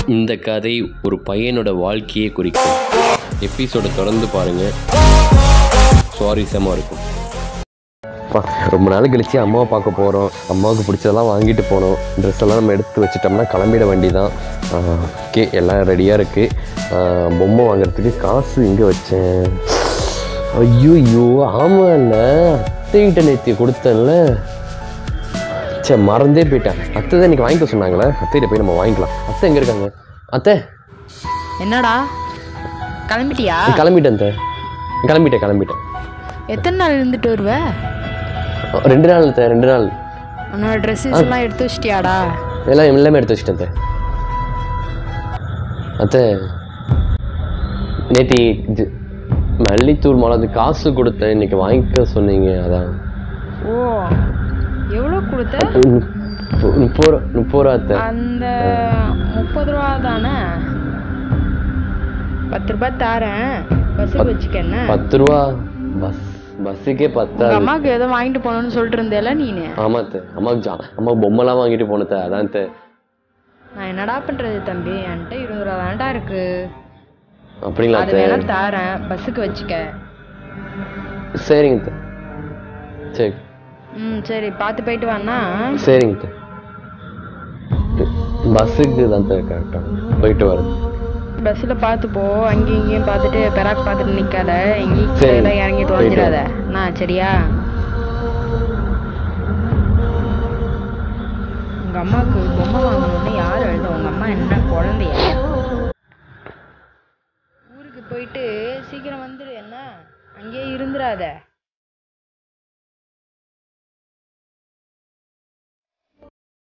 இந்த கதை ஒரு பையனோட வாழ்க்கையை குறிக்கும் எபிசோட தொடர்ந்து பாருங்கள் சுவாரஸ்யமாக இருக்கும் அப்பா, ரொம்ப நாள் கழிச்சு அம்மாவை பார்க்க போகிறோம் அம்மாவுக்கு பிடிச்சதெல்லாம் வாங்கிட்டு போனோம் ட்ரெஸ் எல்லாம் நம்ம எடுத்து வச்சிட்டோம்னா கிளம்பிட வேண்டிதான் ஓகே எல்லாம் ரெடியாக இருக்குது பொம்மை வாங்குறதுக்கு காசு இங்கே வச்சேன் ஐயோ ஆமாம்ல அத்தைகிட்ட நேற்று கொடுத்தேன்ல சே மறந்தே போயிட்டேன் அத்தை தான் இன்னைக்கு வாங்கிக்க சொன்னாங்களே அத்தைகிட்ட போய் நம்ம வாங்கிக்கலாம் அத்தை எங்கே இருக்காங்க அத்தை என்னடா கிளம்பிட்டியா கிளம்பிட்டேன் அத்தை கிளம்பிட்டேன் கிளம்பிட்டேன் எத்தனை நாள் இருந்துட்டு வருவ ரெண்டு நாள் அத்தை ரெண்டு நாள் உன்னோட ட்ரெஸ்ஸஸ் எல்லாம் எடுத்து வச்சிட்டியாடா எல்லாம் எல்லாமே எடுத்து வச்சுட்டேன் அத்தை அத்தை நேத்தி இது மல்லித்தூள் மிளகு காசு கொடுத்தேன் இன்னைக்கு வாங்கிக்க சொன்னீங்க அதான் ஓ எவ்வளோ கொடுத்த முப்ப- முப்பது ரூபா முப்பது ரூபா அத்தை அந்த முப்பது ரூபா தானே பத்து ரூபாய் தாரேன் பஸ்ஸுக்கு வச்சுக்க என்ன பத்து ரூபா பஸ் பஸ்ஸுக்கே உங்க பத்தாது அம்மாவுக்கு ஏதோ வாங்கிட்டு போகணும்னு சொல்லிட்டு இருந்தேல நீனு ஆமா அத்தை அம்மாவுக்கு ஜா அம்மாவுக்கு பொம்மைலாம் வாங்கிட்டு போனத அதான் அத்தை நான் என்னடா பண்றது தம்பி என்கிட்ட இருபது ரூபா தான்டா இருக்கு அப்படிங்களா அது அத்தை வேணா தாரேன் பஸ்ஸுக்கு வச்சுக்க சரிங்க அத்தை சரி ம் சரி பார்த்து போயிட்டு வாண்ணா சரிங்க அத்தை பஸ்ஸுக்கு தான் அத்தை கரெக்டாக போயிட்டு வரேன் பஸ்ஸில் பார்த்து போ அங்கேயும் இங்கேயும் பார்த்துட்டு பெராக் பார்த்துட்டு நிற்காத எங்கேயும் சரி. கீழே இறங்கி போயிட்டு தொலைஞ்சிடாத நான் சரியா உங்க அம்மாவுக்கு பொம்மை வாங்கணும்னு யார் எழுத உங்க அம்மா என்ன குழந்தையா ஊருக்கு போயிட்டு சீக்கிரம் வந்துடு என்ன அங்கேயே இருந்துடாத